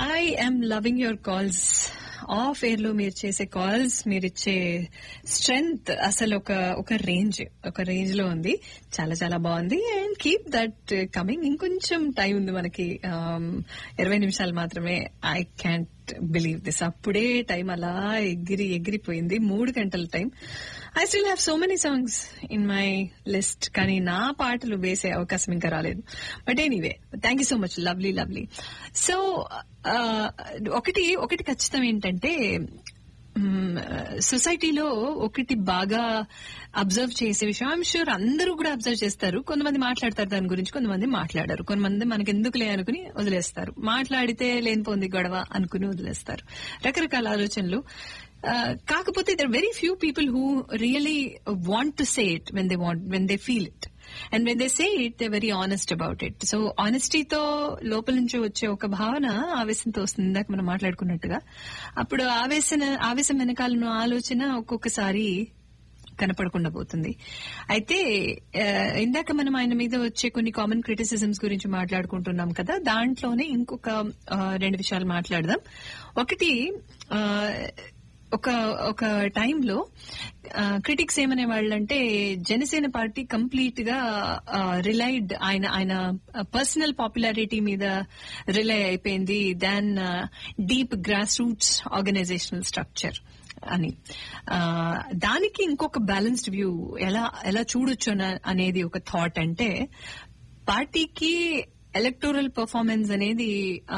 I am loving your calls off air లో మీరు చేసే కాల్స్ మీరు ఇచ్చే స్ట్రెంగ్త్ అసలు ఒక ఒక రేంజ్ ఒక రేంజ్ లో ఉంది చాలా చాలా బాగుంది అండ్ కీప్ దట్ కమింగ్ ఇంకొంచెం టైం ఉంది మనకి um, ఇరవై నిమిషాలు మాత్రమే ఐ క్యాంట్ బిలీవ్ దిస్ అప్పుడే టైం అలా ఎగిరి ఎగిరిపోయింది మూడు గంటల time I still have so many songs in my list కానీ నా పాటలు వేసే అవకాశం ఇంకా రాలేదు but anyway thank you so much lovely lovely so ఒకటి ఒకటి ఖచ్చితం ఏంటంటే సొసైటీలో ఒకటి బాగా అబ్జర్వ్ చేసే విషయం ఐఎమ్ షూర్ అందరూ కూడా అబ్జర్వ్ చేస్తారు కొంతమంది మాట్లాడతారు దాని గురించి కొంతమంది మాట్లాడారు కొంతమంది మనకి ఎందుకులే అనుకుని వదిలేస్తారు మాట్లాడితే లేనిపోంది గొడవ అనుకుని వదిలేస్తారు రకరకాల ఆలోచనలు కాకపోతే there very few people who really want to say it when they want when they feel it and when they say it they very honest about it so ఆనెస్టీతో లోపల నుంచి వచ్చే ఒక భావన ఆవేశంతో వస్తుంది ఇందాక మనం మాట్లాడుకున్నట్టుగా అప్పుడు ఆవేశన ఆవేశం వెనకాలను ఆలోచన ఒక్కొక్కసారి కనపడకుండా పోతుంది అయితే ఇందాక మనం ఆయన మీద వచ్చే కొన్ని కామన్ క్రిటిసిజమ్స్ గురించి మాట్లాడుకుంటున్నాం కదా దాంట్లోనే ఇంకొక రెండు విషయాలు మాట్లాడదాం ఒకటి ఒక ఒక టైంలో క్రిటిక్స్ ఏమనే వాళ్ళంటే జనసేన పార్టీ కంప్లీట్ గా రిలైడ్ ఆయన ఆయన పర్సనల్ పాపులారిటీ మీద రిలై అయిపోయింది than deep grass roots organisational structure అని దానికి ఇంకొక బ్యాలెన్స్డ్ వ్యూ ఎలా ఎలా చూడొచ్చు అనేది ఒక థాట్ అంటే పార్టీకి ఎలక్టోరల్ పర్ఫార్మెన్స్ అనేది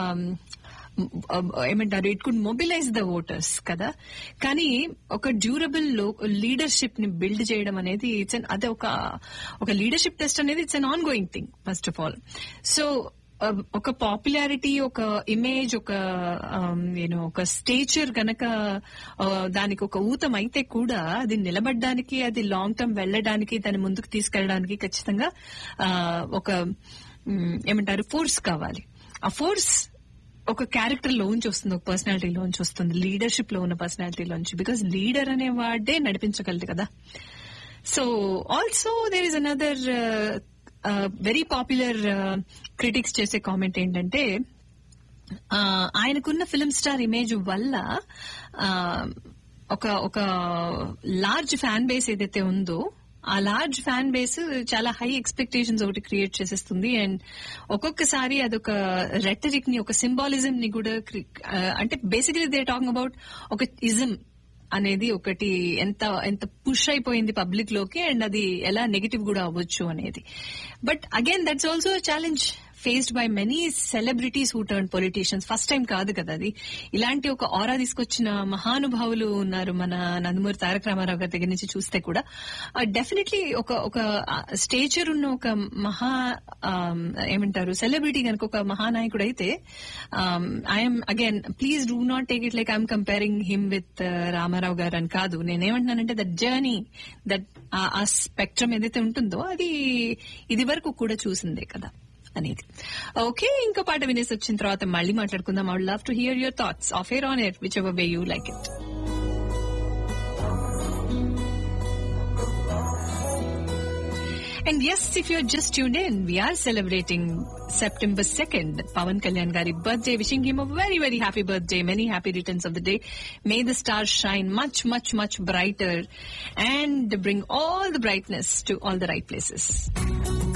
ఏమంటారు it could mobilise the voters కదా కానీ ఒక డ్యూరబుల్ లీడర్షిప్ ని బిల్డ్ చేయడం అనేది ఇట్స్ అదే ఒక ఒక లీడర్షిప్ టెస్ట్ అనేది it's an ongoing thing first of all so ఒక పాపులారిటీ ఒక ఇమేజ్ ఒక యూనో ఒక స్టేచర్ గనక దానికి ఒక ఊతం అయితే కూడా అది నిలబడడానికి అది లాంగ్ టర్మ్ వెళ్ళడానికి దాన్ని ముందుకు తీసుకెళ్ళడానికి ఖచ్చితంగా ఒక ఏమంటారు ఫోర్స్ కావాలి ఆ ఫోర్స్ ఒక క్యారెక్టర్ లోంచి వస్తుంది ఒక పర్సనాలిటీ లోంచి వస్తుంది లీడర్షిప్ లో ఉన్న పర్సనాలిటీ లోంచి బికాస్ లీడర్ అనే వాడే నడిపించగలదు కదా so also there is another very popular critics చేసే కామెంట్ ఏంటంటే ఆయనకున్న ఫిల్మ్ స్టార్ ఇమేజ్ వల్ల ఒక ఒక లార్జ్ ఫ్యాన్ బేస్ ఏదైతే ఉందో ఆ లార్జ్ ఫ్యాన్ బేస్ చాలా హై ఎక్స్పెక్టేషన్స్ ఒకటి క్రియేట్ చేసేస్తుంది అండ్ ఒక్కొక్కసారి అదొక రెటరిక్ ని ఒక సింబాలిజం ని కూడా అంటే బేసికలీ దే టాకింగ్ అబౌట్ ఒక ఇజం అనేది ఒకటి ఎంత ఎంత పుష్ అయిపోయింది పబ్లిక్ లోకి అండ్ అది ఎలా నెగిటివ్ కూడా అవ్వచ్చు అనేది but again that's also challenge faced by many celebrities who turn politicians first time కాదు కదా అది ఇలాంటి ఒక ఆరా తీసుకొచ్చిన మహానుభావులు ఉన్నారు మన నందమూరి తారక రామారావు గారి దగ్గర నుంచి చూస్తే కూడా డెఫినెట్లీ ఒక ఒక స్టేచర్ ఉన్న ఒక మహా ఏమంటారు సెలబ్రిటీ కనుక ఒక మహానాయకుడు అయితే I'm again please do not take it like I'm comparing him with Ramarao garu అని కాదు నేనేమంటున్నానంటే దట్ జర్నీ దట్ ఆ స్పెక్ట్రమ్ ఏదైతే ఉంటుందో అది ఇది వరకు కూడా చూసిందే కదా అనేది ఓకే ఇంకో పాట వినేసి వచ్చిన తర్వాత మళ్ళీ మాట్లాడుకుందాం I love to hear your thoughts off air on air which ever way you like it And yes, if you're just tuned in, we are celebrating September 2nd, Pawan Kalyan Gari birthday, wishing him a very, very happy birthday, many happy returns of the day. May the stars shine much, much, much brighter and bring all the brightness to all the right places.